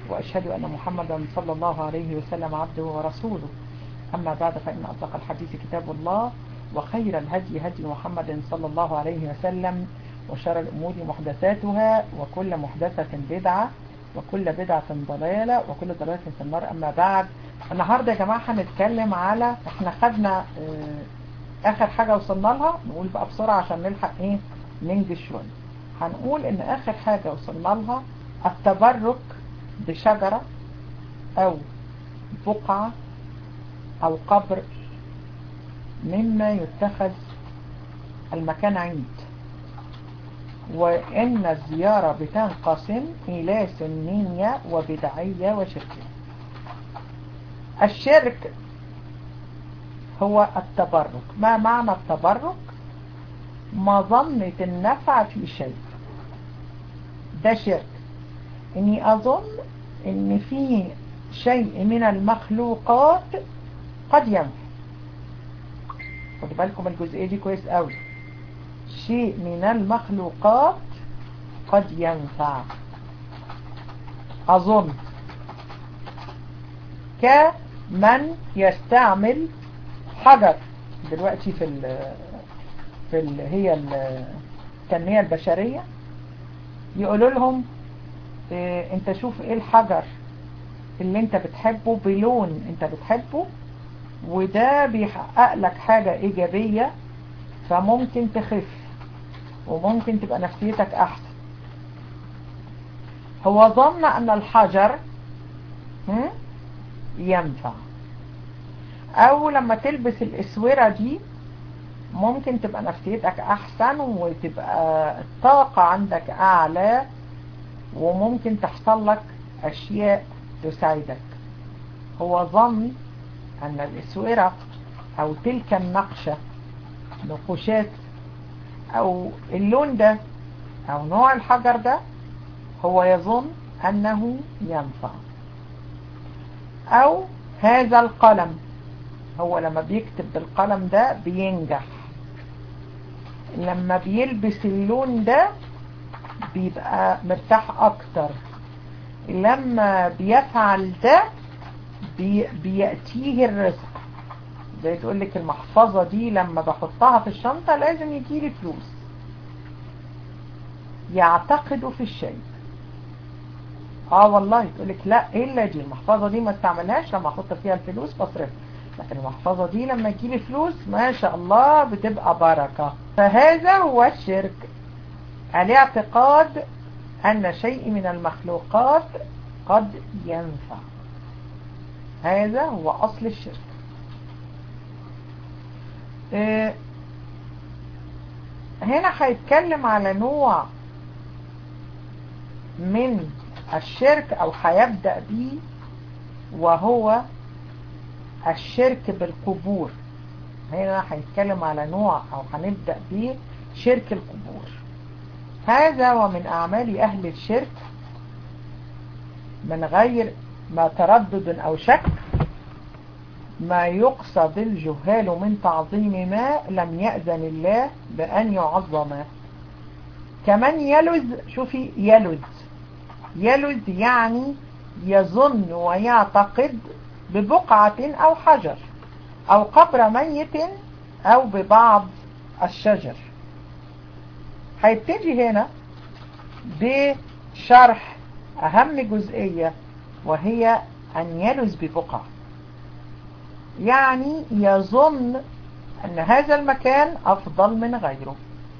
وأشهد أن محمدا صلى الله عليه وسلم عبده ورسوله أما بعد فإن أصدق الحديث كتاب الله وخير الهدي هدي محمد صلى الله عليه وسلم وشر الأمور محدثاتها وكل محدثة بدعة وكل بدعة ضلالة وكل ضلالة في النار أما بعد النهاردة يا جماعة هنتكلم على احنا خدنا اه آخر حاجة وصلنا لها نقول بقى بسرعة عشان نلحق ايه ننجز شوية هنقول ان آخر حاجة وصلنا لها التبرك بشجرة أو بقعة أو قبر مما يتخذ المكان عيد وإن الزيارة بتنقسم إلى سنية وبدعية وشركية الشرك هو التبرك ما معنى التبرك مظنة النفع في شيء ده شرك اني اظن ان في شيء من المخلوقات قد ينفع خدوا بالكم الجزئية دي كويس قوي شيء من المخلوقات قد ينفع أظن كمن يستعمل حجر دلوقتي في ال في ال هي التنمية البشرية يقولوا لهم إيه انت شوف ايه الحجر اللي انت بتحبه بلون انت بتحبه وده بيحقق لك حاجة ايجابية فممكن تخف وممكن تبقى نفسيتك احسن هو ظن ان الحجر ينفع او لما تلبس الاسورة دي ممكن تبقى نفسيتك احسن وتبقى الطاقة عندك اعلى وممكن تحصل لك اشياء تساعدك هو ظن ان الاسورة او تلك النقشة نقوشات او اللون ده او نوع الحجر ده هو يظن انه ينفع او هذا القلم هو لما بيكتب بالقلم ده بينجح لما بيلبس اللون ده بيبقى مرتاح اكتر لما بيفعل ده بي بيأتيه الرزق زي تقول لك المحفظة دي لما بحطها في الشنطة لازم يجيلي فلوس يعتقد في الشيء اه والله تقول لك لا الا دي المحفظة دي ما استعملهاش لما احط فيها الفلوس بصرفها لكن المحفظة دي لما تجيلي فلوس ما شاء الله بتبقى بركة فهذا هو الشرك الاعتقاد ان شيء من المخلوقات قد ينفع هذا هو اصل الشرك اه هنا هيتكلم على نوع من الشرك او هيبدأ بيه وهو الشرك بالقبور هنا هيتكلم على نوع او هنبدأ بيه شرك القبور هذا ومن اعمال اهل الشرك من غير ما تردد او شك ما يقصد الجهال من تعظيم ما لم يأذن الله بأن يعظم كمان يلذ شوفي يلذ يلذ يعني يظن ويعتقد ببقعة أو حجر أو قبر ميت أو ببعض الشجر هيبتدي هنا بشرح أهم جزئية وهي أن يلذ ببقعة يعني يظن أن هذا المكان أفضل من غيره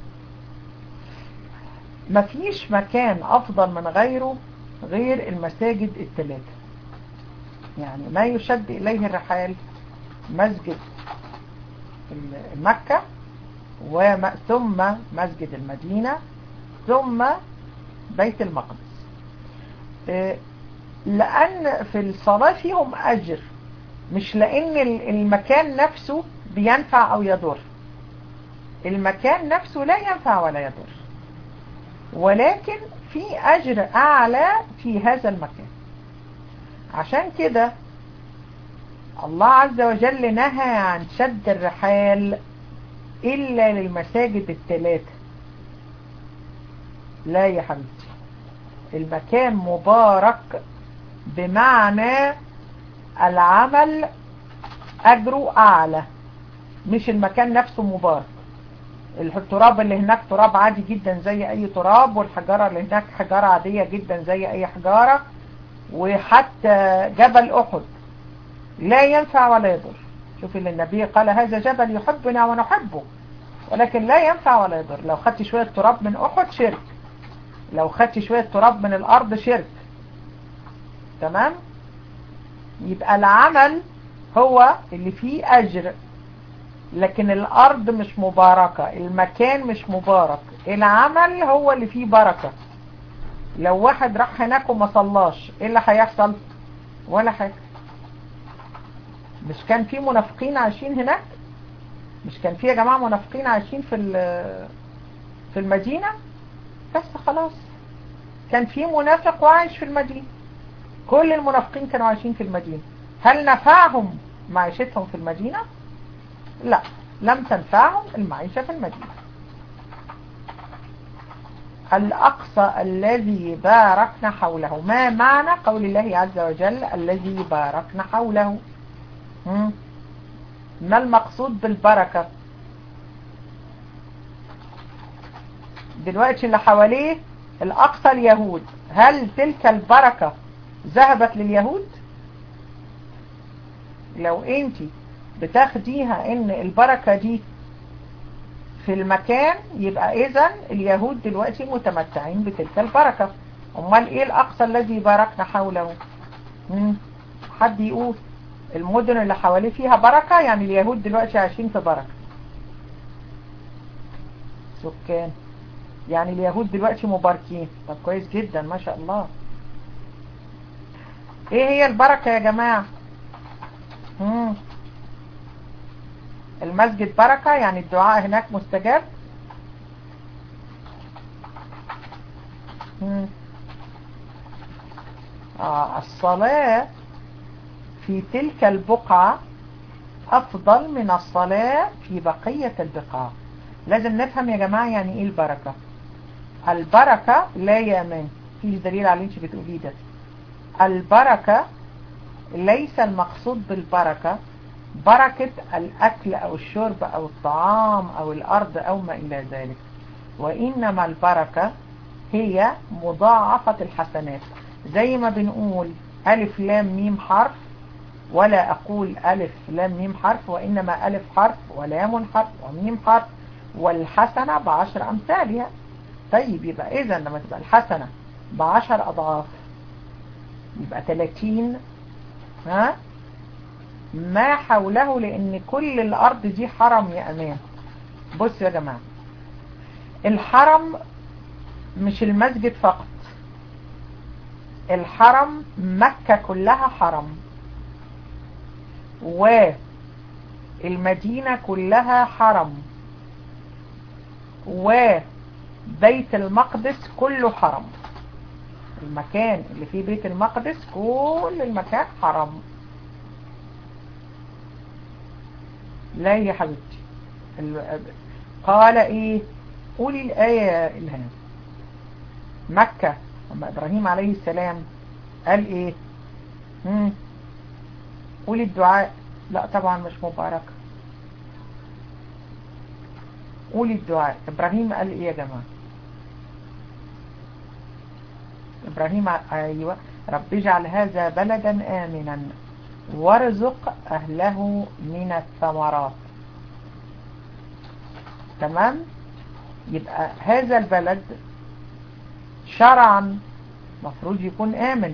مفيش مكان أفضل من غيره غير المساجد الثلاثة يعني ما يشد إليه الرحال مسجد مكة ثم مسجد المدينة ثم بيت المقدس لأن في الصلاة فيهم أجر مش لأن المكان نفسه بينفع أو يضر المكان نفسه لا ينفع ولا يضر ولكن في أجر أعلى في هذا المكان عشان كده الله عز وجل نهى عن شد الرحال إلا للمساجد الثلاثة لا يا حبيبتي المكان مبارك بمعنى العمل أجره أعلى مش المكان نفسه مبارك التراب اللي هناك تراب عادي جدا زي أي تراب والحجارة اللي هناك حجارة عادية جدا زي أي حجارة وحتى جبل أحد لا ينفع ولا يضر شوف اللي النبي قال هذا جبل يحبنا ونحبه ولكن لا ينفع ولا يضر لو خدت شوية تراب من أحد شرك لو خدت شوية تراب من الأرض شرك تمام يبقى العمل هو اللي فيه أجر لكن الأرض مش مباركة المكان مش مبارك العمل هو اللي فيه بركة لو واحد راح هناك وما صلاش ايه اللي هيحصل ولا حاجة مش كان في منافقين عايشين هناك مش كان في يا جماعة منافقين عايشين في في المدينة بس خلاص كان في منافق وعايش في المدينة كل المنافقين كانوا عايشين في المدينة هل نفعهم معيشتهم في المدينة لا لم تنفعهم المعيشة في المدينة الأقصى الذي باركنا حوله ما معنى قول الله عز وجل الذي باركنا حوله ما المقصود بالبركة دلوقتي اللي حواليه الأقصى اليهود هل تلك البركة ذهبت لليهود لو انت بتاخديها ان البركة دي في المكان يبقى اذا اليهود دلوقتي متمتعين بتلك البركة امال ايه الاقصى الذي باركنا حوله مم. حد يقول المدن اللي حواليه فيها بركة يعني اليهود دلوقتي عايشين في بركة سكان يعني اليهود دلوقتي مباركين طب كويس جدا ما شاء الله ايه هي البركة يا جماعة مم. المسجد بركة يعني الدعاء هناك مستجاب مم. آه الصلاة في تلك البقعة أفضل من الصلاة في بقية البقاع لازم نفهم يا جماعة يعني إيه البركة البركة لا يا مان فيش دليل على اللي انت بتقوليه ده البركة ليس المقصود بالبركة بركة الأكل أو الشرب أو الطعام أو الأرض أو ما إلى ذلك وإنما البركة هي مضاعفة الحسنات زي ما بنقول ألف لام ميم حرف ولا أقول ألف لام ميم حرف وإنما ألف حرف ولام حرف وميم حرف والحسنة بعشر أمثالها طيب يبقى إذا لما تبقى الحسنة بعشر أضعاف يبقى 30 ها ما حوله لأن كل الأرض دي حرم يا أمان بص يا جماعة الحرم مش المسجد فقط الحرم مكة كلها حرم والمدينة كلها حرم وبيت المقدس كله حرم المكان اللي فيه بيت المقدس كل المكان حرم لا يا حبيبتي قال ايه قولي الآية يا إلهام مكة لما إبراهيم عليه السلام قال ايه مم. قولي الدعاء لا طبعا مش مباركة قولي الدعاء إبراهيم قال ايه يا جماعة إبراهيم أيوة رب اجعل هذا بلدا آمنا وارزق أهله من الثمرات تمام يبقى هذا البلد شرعا مفروض يكون آمن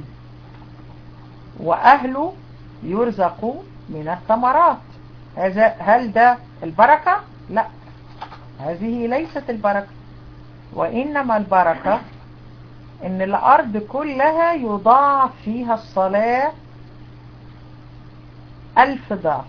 وأهله يرزقوا من الثمرات هذا هل ده البركة؟ لا هذه ليست البركة وإنما البركة إن الأرض كلها يضاعف فيها الصلاة ألف ضعف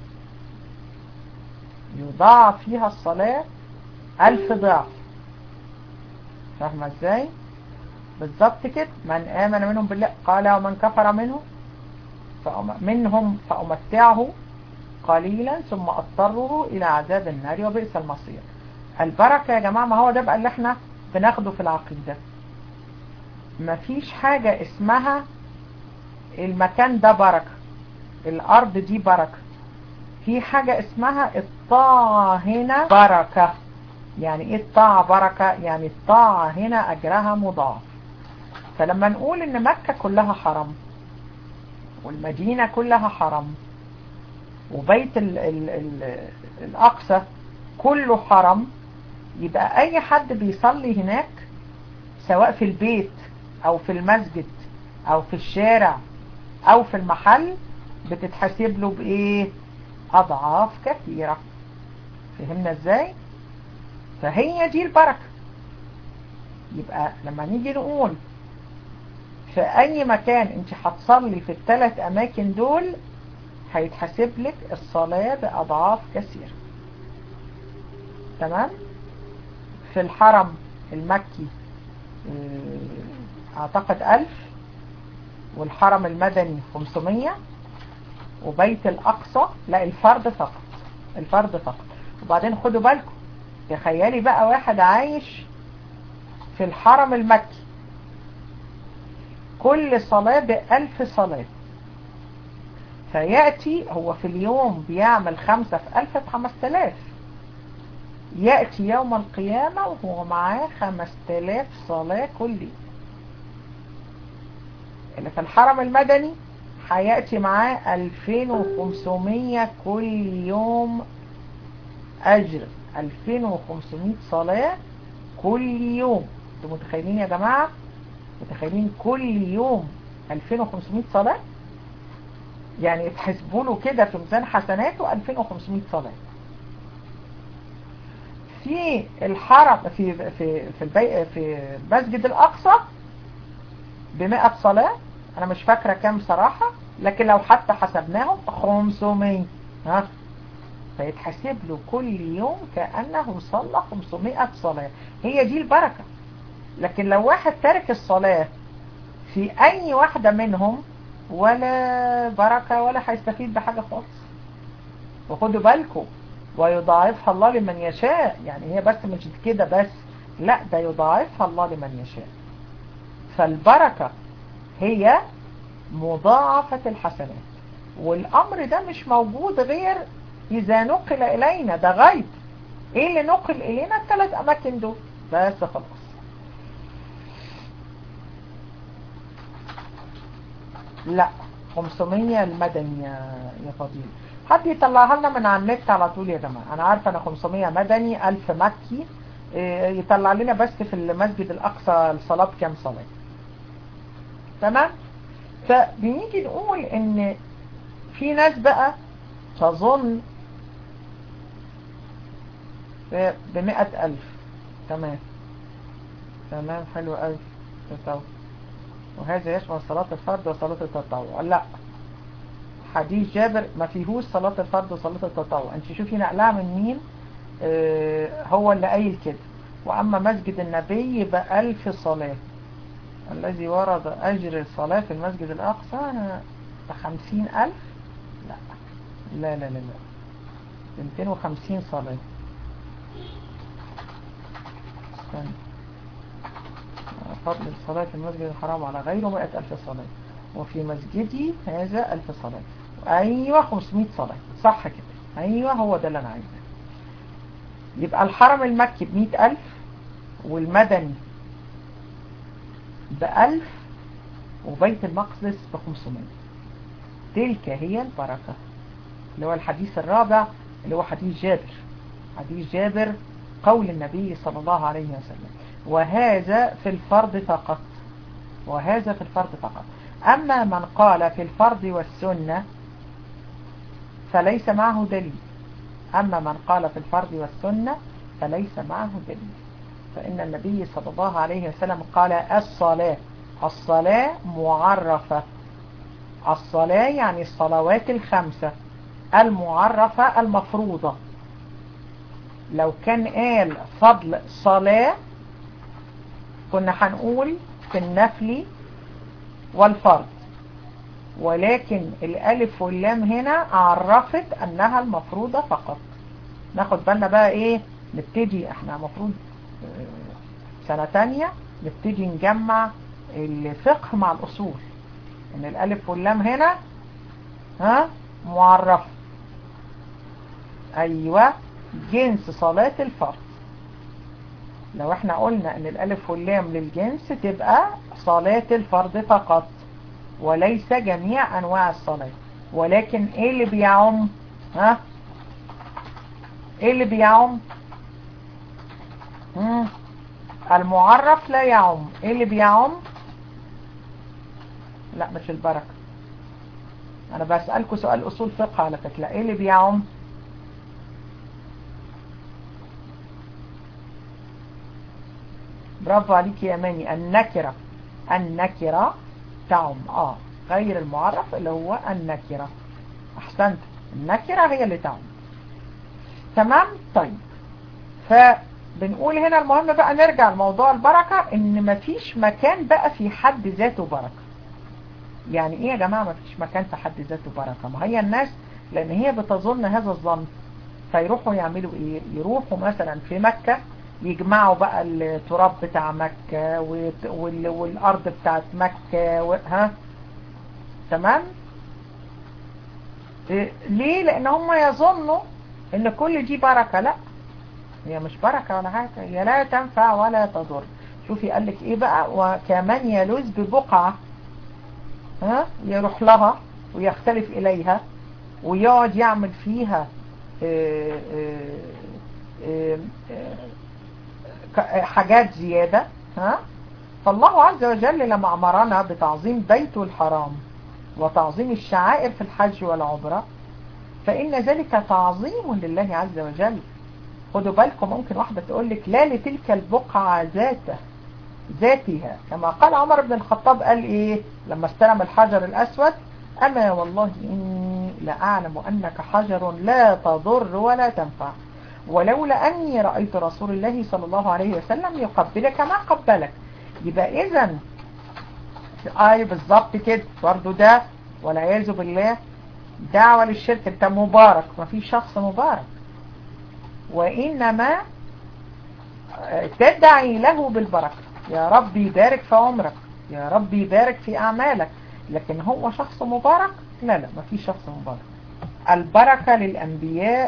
يضاعف فيها الصلاة ألف ضعف فاهمة ازاي بالضبط كده من آمن منهم بالله قال ومن كفر منهم منهم فأمتعه قليلا ثم أضطره إلى عذاب النار وبئس المصير البركة يا جماعة ما هو ده بقى اللي احنا بناخده في العقيدة مفيش حاجة اسمها المكان ده بركة الارض دي بركة في حاجة اسمها الطاعة هنا بركة يعني ايه الطاعة بركة يعني الطاعة هنا اجرها مضاعف فلما نقول ان مكة كلها حرم والمدينة كلها حرم وبيت ال ال ال الاقصى كله حرم يبقى اي حد بيصلي هناك سواء في البيت او في المسجد او في الشارع او في المحل بتتحسب له بايه اضعاف كثيرة فهمنا ازاي فهي دي البركة يبقى لما نيجي نقول في اي مكان انت هتصلي في الثلاث اماكن دول هيتحسب لك الصلاة باضعاف كثيرة تمام في الحرم المكي اعتقد الف والحرم المدني 500 وبيت الاقصى لا الفرد فقط الفرد فقط وبعدين خدوا بالكم تخيلي بقى واحد عايش في الحرم المكي كل صلاة بألف صلاة فيأتي هو في اليوم بيعمل خمسة في ألف بخمس تلاف يأتي يوم القيامة وهو معاه خمس تلاف صلاة كل يوم اللي في الحرم المدني هيأتي معاه 2500 كل يوم أجر 2500 صلاة كل يوم انتوا متخيلين يا جماعة متخيلين كل يوم 2500 صلاة يعني تحسبوا له كده في ميزان حسناته 2500 صلاة في الحرم في في في البي في المسجد الأقصى ب 100 صلاة أنا مش فاكرة كام صراحة لكن لو حتى حسبناهم 500 ها فيتحسب له كل يوم كأنه صلى 500 صلاة هي دي البركة لكن لو واحد ترك الصلاة في أي واحدة منهم ولا بركة ولا هيستفيد بحاجة خالص وخدوا بالكم ويضاعفها الله لمن يشاء يعني هي بس مش كده بس لا ده يضاعفها الله لمن يشاء فالبركة هي مضاعفة الحسنات والأمر ده مش موجود غير إذا نقل إلينا ده غيب إيه اللي نقل إلينا الثلاث أماكن دول بس خلاص لا 500 المدني يا يا فضيل حد يطلعها لنا من على النت على طول يا جماعة أنا عارفة أنا 500 مدني 1000 مكي يطلع لنا بس في المسجد الأقصى الصلاة كام صلاة تمام فبنيجي نقول ان في ناس بقى تظن بمئة ألف تمام تمام حلو ألف تطوع وهذا يشمل صلاة الفرد وصلاة التطوع لا حديث جابر ما فيهوش صلاة الفرد وصلاة التطوع انت شوفي نقلها من مين اه هو اللي قايل كده وأما مسجد النبي بألف صلاة الذي ورد أجر الصلاة في المسجد الأقصى بخمسين ألف لا لا لا لا لا بمتين وخمسين صلاة استنى فضل الصلاة في المسجد الحرام على غيره مئة ألف صلاة وفي مسجدي هذا ألف صلاة أيوة خمسمائة صلاة صح كده أيوة هو ده اللي أنا عايزه يبقى الحرم المكي بمئة ألف والمدني بألف وبيت المقدس بخمسمائة تلك هي البركة اللي هو الحديث الرابع اللي هو حديث جابر حديث جابر قول النبي صلى الله عليه وسلم وهذا في الفرض فقط وهذا في الفرض فقط أما من قال في الفرض والسنة فليس معه دليل أما من قال في الفرض والسنة فليس معه دليل فإن النبي صلى الله عليه وسلم قال الصلاة الصلاة معرفة الصلاة يعني الصلوات الخمسة المعرفة المفروضة لو كان قال فضل صلاة كنا هنقول في النفل والفرض ولكن الالف واللام هنا عرفت انها المفروضة فقط ناخد بالنا بقى ايه نبتدي احنا مفروض سنة تانية نبتدي نجمع الفقه مع الأصول ان الالف واللام هنا ها معرفة ايوه جنس صلاة الفرض لو احنا قلنا ان الالف واللام للجنس تبقى صلاة الفرض فقط وليس جميع انواع الصلاة ولكن ايه اللي بيعم ها ايه اللي بيعم مم. المعرف لا يعم ايه اللي بيعم لا مش البركة انا بسألكوا سؤال اصول فقه على فكرة ايه اللي بيعم برافو عليك يا ماني النكرة النكرة تعم اه غير المعرف اللي هو النكرة احسنت النكرة هي اللي تعم تمام طيب فبنقول هنا المهم بقى نرجع لموضوع البركة ان مفيش مكان بقى في حد ذاته بركة يعني ايه يا جماعة مفيش مكان في حد ذاته بركة ما هي الناس لان هي بتظن هذا الظن فيروحوا يعملوا ايه يروحوا مثلا في مكة يجمعوا بقى التراب بتاع مكة والارض بتاعت مكة ها تمام إيه ليه لان هم يظنوا ان كل دي بركة لا هي مش بركة ولا حاجة هي لا تنفع ولا تضر شوفي قال لك ايه بقى وكمان يلوذ ببقعة ها يروح لها ويختلف اليها ويقعد يعمل فيها إيه إيه حاجات زيادة ها فالله عز وجل لما أمرنا بتعظيم بيته الحرام وتعظيم الشعائر في الحج والعمرة فإن ذلك تعظيم لله عز وجل خدوا بالكم ممكن واحدة تقول لك لا لتلك البقعة ذاته ذاتها كما قال عمر بن الخطاب قال ايه لما استلم الحجر الأسود أما والله إني لأعلم أنك حجر لا تضر ولا تنفع ولولا أني رأيت رسول الله صلى الله عليه وسلم يقبلك ما قبلك يبقى إذا آي بالظبط كده برضه ده والعياذ بالله دعوة للشرك انت مبارك ما في شخص مبارك وإنما تدعي له بالبركة يا رب يبارك في عمرك يا رب يبارك في أعمالك لكن هو شخص مبارك لا لا ما في شخص مبارك البركة للأنبياء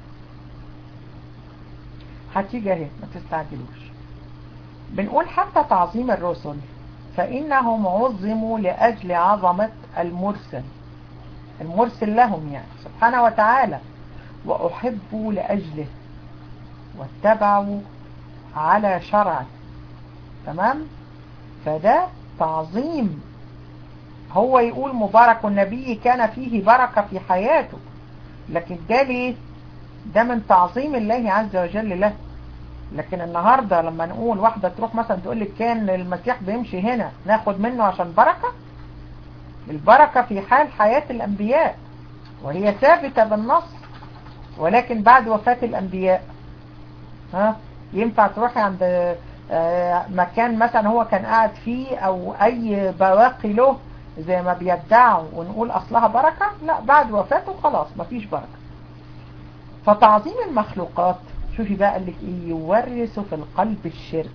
هتيجي اهي ما تستعجلوش بنقول حتى تعظيم الرسل فإنهم عظموا لأجل عظمة المرسل المرسل لهم يعني سبحانه وتعالى وأحبوا لأجله واتبعوا على شرعه تمام فده تعظيم هو يقول مبارك النبي كان فيه بركة في حياته لكن ده ليه ده من تعظيم الله عز وجل له لكن النهاردة لما نقول واحدة تروح مثلا تقول لك كان المسيح بيمشي هنا ناخد منه عشان بركة البركة في حال حياة الأنبياء وهي ثابتة بالنص ولكن بعد وفاة الأنبياء ها ينفع تروحي عند مكان مثلا هو كان قاعد فيه أو أي بواقي له زي ما بيدعوا ونقول أصلها بركة لا بعد وفاته خلاص مفيش بركة فتعظيم المخلوقات شوفي بقى قال لك ايه يورث في القلب الشرك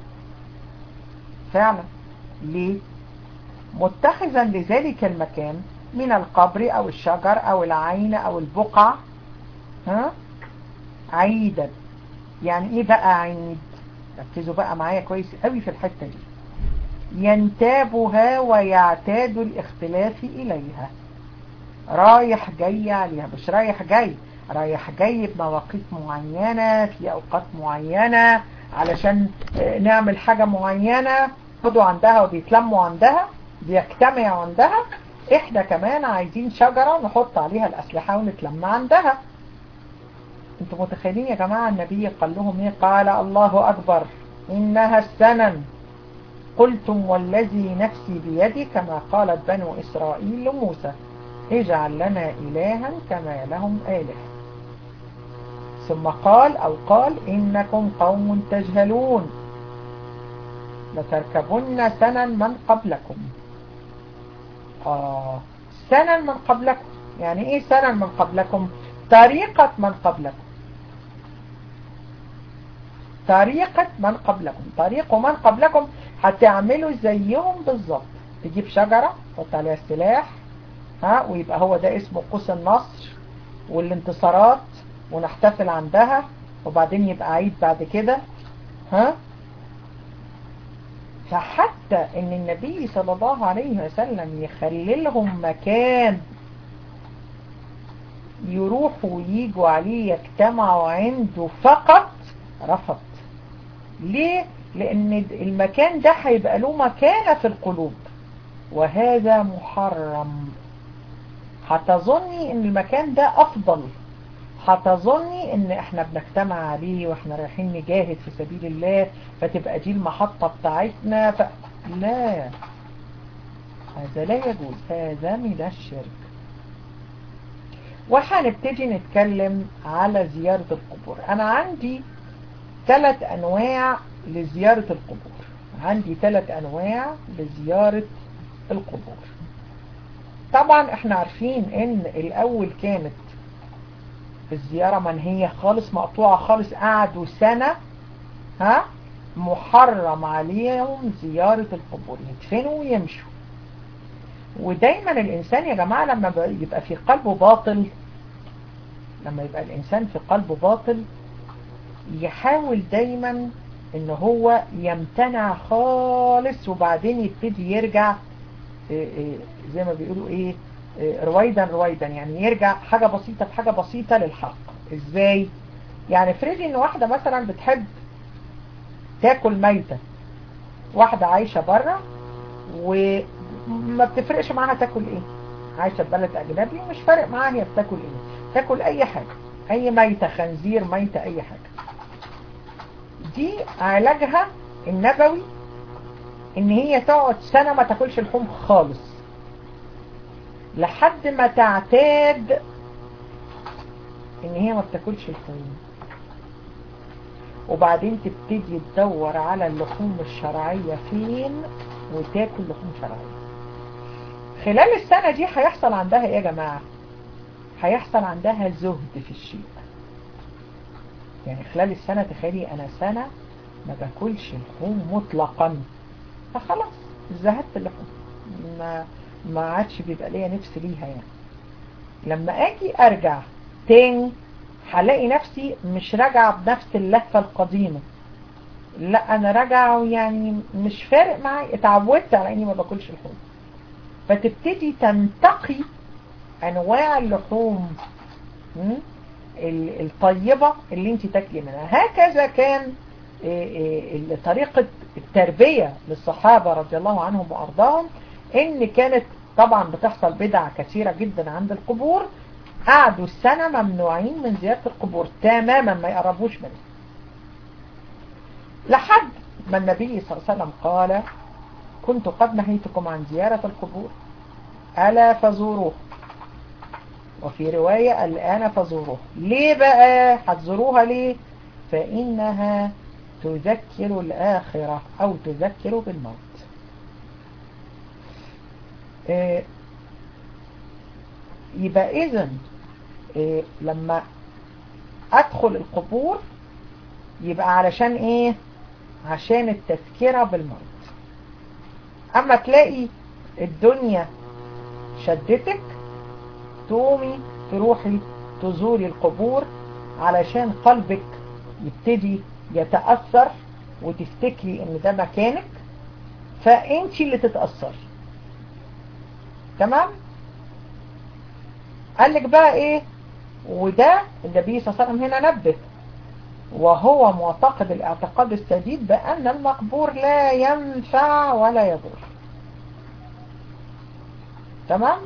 فعلا ليه متخذا لذلك المكان من القبر او الشجر او العين او البقع ها عيدا يعني ايه بقى عيد ركزوا بقى معايا كويس قوي في الحتة دي ينتابها ويعتاد الاختلاف اليها رايح جاي عليها مش رايح جاي رايح جاي بمواقيت معينة في اوقات معينة علشان نعمل حاجة معينة خدوا عندها وبيتلموا عندها بيجتمعوا عندها احنا كمان عايزين شجرة نحط عليها الاسلحة ونتلم عندها انتوا متخيلين يا جماعة النبي قال لهم ايه قال الله اكبر انها السنن قلتم والذي نفسي بيدي كما قالت بنو اسرائيل لموسى اجعل لنا الها كما لهم اله ثم قال او قال انكم قوم تجهلون لتركبن سنن من قبلكم آه سنن من قبلكم يعني ايه سنن من قبلكم طريقة من قبلكم طريقة من قبلكم طريق من قبلكم هتعملوا زيهم بالظبط تجيب شجرة تحط عليها السلاح ها ويبقى هو ده اسمه قوس النصر والانتصارات ونحتفل عندها وبعدين يبقى عيد بعد كده ها فحتى ان النبي صلى الله عليه وسلم يخلي لهم مكان يروحوا وييجوا عليه يجتمعوا عنده فقط رفض ليه لان المكان ده هيبقى له مكانة في القلوب وهذا محرم هتظني ان المكان ده افضل هتظني ان احنا بنجتمع عليه واحنا رايحين نجاهد في سبيل الله فتبقى دي المحطة بتاعتنا ف... لا هذا لا يجوز هذا من الشرك وهنبتدي نتكلم على زيارة القبور انا عندي ثلاث انواع لزيارة القبور عندي ثلاث انواع لزيارة القبور طبعا احنا عارفين ان الاول كانت الزيارة منهية خالص مقطوعة خالص قعدوا سنة ها محرم عليهم زيارة القبور يدفنوا ويمشوا ودايما الانسان يا جماعة لما يبقى في قلبه باطل لما يبقى الانسان في قلبه باطل يحاول دايما ان هو يمتنع خالص وبعدين يبتدي يرجع زي ما بيقولوا ايه رويدا رويدا يعني يرجع حاجة بسيطة بحاجة بسيطة للحق ازاي يعني افرضي ان واحدة مثلا بتحب تاكل ميتة واحدة عايشة بره وما بتفرقش معاها تاكل ايه عايشة في بلد اجنبي ومش فارق معاها هي بتاكل ايه تاكل اي حاجة اي ميتة خنزير ميتة اي حاجة دي علاجها النبوي ان هي تقعد سنة ما تاكلش لحوم خالص لحد ما تعتاد ان هي ما بتاكلش لحوم وبعدين تبتدي تدور على اللحوم الشرعية فين وتاكل لحوم شرعية خلال السنة دي هيحصل عندها ايه يا جماعة هيحصل عندها زهد في الشيء يعني خلال السنة تخيلي انا سنة ما باكلش لحوم مطلقا فخلاص زهدت اللحوم ما ما عادش بيبقى ليا نفس ليها يعني لما اجي ارجع تاني هلاقي نفسي مش راجعة بنفس اللهفة القديمة لا انا راجعة يعني مش فارق معايا اتعودت على اني ما باكلش لحوم فتبتدي تنتقي انواع اللحوم الطيبة اللي انت تاكلي منها هكذا كان طريقة التربية للصحابة رضي الله عنهم وارضاهم ان كانت طبعا بتحصل بدع كثيرة جدا عند القبور قعدوا السنة ممنوعين من زيارة القبور تماما ما يقربوش منها لحد ما النبي صلى الله عليه وسلم قال كنت قد نهيتكم عن زيارة القبور ألا فزوروه وفي رواية الآن فزوروه ليه بقى هتزوروها ليه فإنها تذكر الآخرة أو تذكر بالموت إيه يبقى إذن إيه لما أدخل القبور يبقى علشان إيه عشان التذكرة بالموت أما تلاقي الدنيا شدتك تقومي تروحي تزوري القبور علشان قلبك يبتدي يتأثر وتفتكري ان ده مكانك فانت اللي تتأثري تمام قال لك بقى ايه وده النبي صلى الله عليه وسلم هنا نبه وهو معتقد الاعتقاد السديد بأن المقبور لا ينفع ولا يضر تمام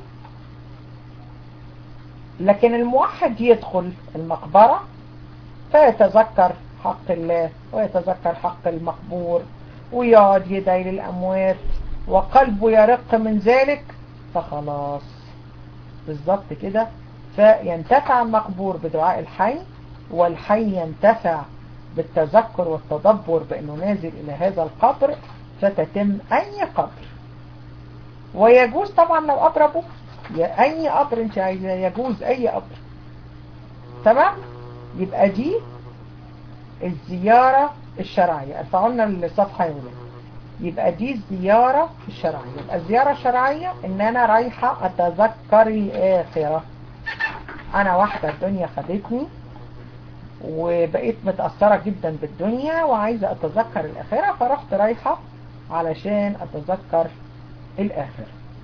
لكن الموحد يدخل المقبرة فيتذكر حق الله ويتذكر حق المقبور ويقعد يدعي للأموات وقلبه يرق من ذلك فخلاص بالظبط كده فينتفع المقبور بدعاء الحي والحي ينتفع بالتذكر والتدبر بأنه نازل إلى هذا القبر فتتم أي قبر ويجوز طبعا لو أقربه أي قبر انت عايزاه يجوز أي قبر تمام يبقى دي الزيارة الشرعية ارفعوا لنا الصفحة يا ولاد يبقى دي الزيارة الشرعية يبقى الزيارة الشرعية ان انا رايحة اتذكر الاخرة انا واحدة الدنيا خدتني وبقيت متأثرة جدا بالدنيا وعايزة اتذكر الاخرة فرحت رايحة علشان اتذكر الاخرة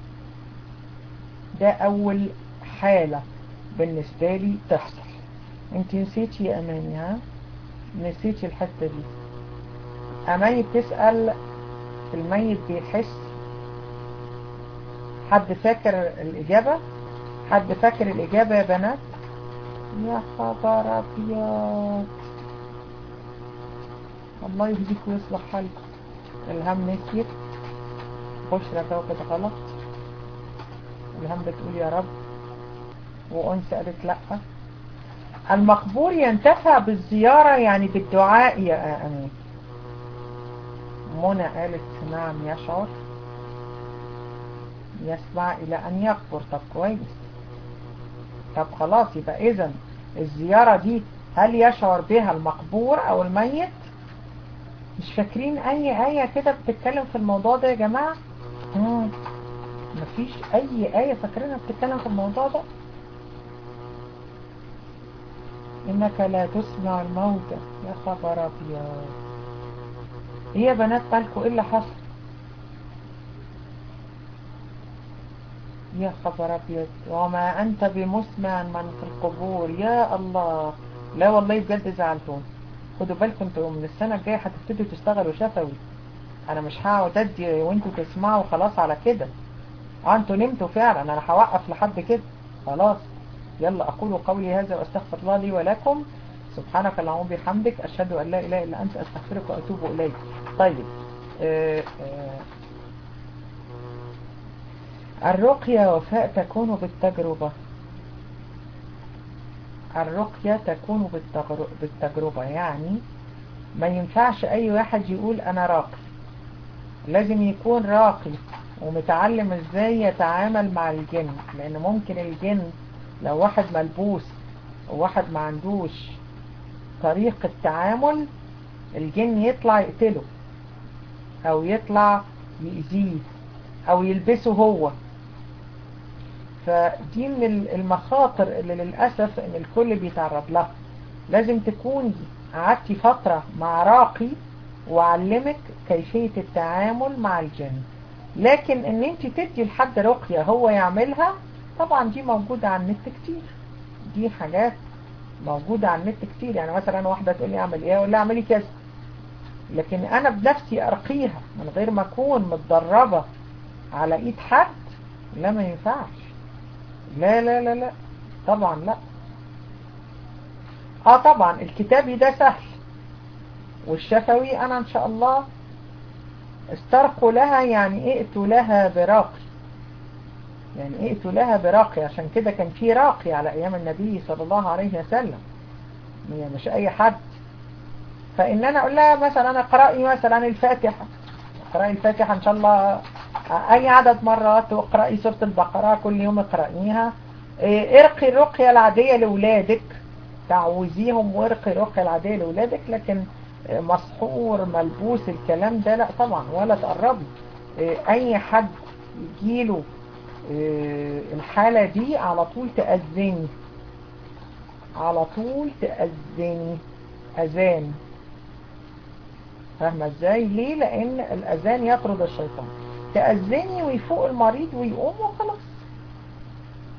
ده اول حالة بالنسبة لي تحصل انت نسيتي يا اماني ها نسيتي الحتة دي اماني بتسأل الميت بيحس حد فاكر الاجابة حد فاكر الاجابة يا بنات يا خبر ابيض الله يهديك ويصلح حالكم الهم نسيت بشرى جاوبت غلط الهم بتقول يا رب وأنس قالت لأ المقبور ينتفع بالزيارة يعني بالدعاء يا أمين منى قالت نعم يشعر يسمع إلى أن يكبر طب كويس طب خلاص يبقى إذا الزيارة دي هل يشعر بها المقبور أو الميت مش فاكرين أي آية كده بتتكلم في الموضوع ده يا جماعة مم. مفيش أي آية فاكرينها بتتكلم في الموضوع ده إنك لا تسمع الموتى يا خبر أبيض إيه يا بنات مالكوا إيه اللي حصل يا خبر أبيض وما أنت بمسمع من في القبور يا الله لا والله بجد زعلتون خدوا بالكم انتوا من السنة الجاية هتبتدوا تشتغلوا شفوي أنا مش هقعد أدي وانتوا تسمعوا خلاص على كده اه انتوا نمتوا فعلا أنا هوقف لحد كده خلاص يلا أقول قولي هذا وأستغفر الله لي ولكم سبحانك اللهم بحمدك أشهد أن لا إله إلا أنت أستغفرك وأتوب إليك طيب آه آه الرقية وفاء تكون بالتجربة الرقية تكون بالتجربة يعني ما ينفعش أي واحد يقول أنا راقي لازم يكون راقي ومتعلم ازاي يتعامل مع الجن لأن ممكن الجن لو واحد ملبوس وواحد ما عندوش طريقة تعامل الجن يطلع يقتله او يطلع يأذيه او يلبسه هو فدي من المخاطر اللي للأسف ان الكل بيتعرض لها لازم تكون قعدتي فترة مع راقي وعلمك كيفية التعامل مع الجن لكن ان انت تدي لحد رقية هو يعملها طبعا دي موجودة على النت كتير دي حاجات موجودة على النت كتير يعني مثلا واحدة تقول لي اعمل ايه اقول لها اعملي كذا لكن انا بنفسي ارقيها من غير ما اكون متدربة على ايد حد لا ما ينفعش لا لا لا لا طبعا لا اه طبعا الكتابي ده سهل والشفوي انا ان شاء الله استرقوا لها يعني ائتوا لها براقي يعني ائتوا لها براقي عشان كده كان في راقي على ايام النبي صلى الله عليه وسلم يعني مش اي حد فان انا اقول لها مثلا انا اقرأي مثلا الفاتحة اقرأي الفاتحة ان شاء الله اي عدد مرات واقرأي سورة البقرة كل يوم اقرأيها ارقي الرقية العادية لولادك تعوزيهم وارقي الرقية العادية لولادك لكن مسحور ملبوس الكلام ده لا طبعا ولا تقربي اي حد يجيله الحالة دي على طول تأذني على طول تأذني أذان فاهمة ازاي ليه لان الأذان يطرد الشيطان تأذني ويفوق المريض ويقوم وخلاص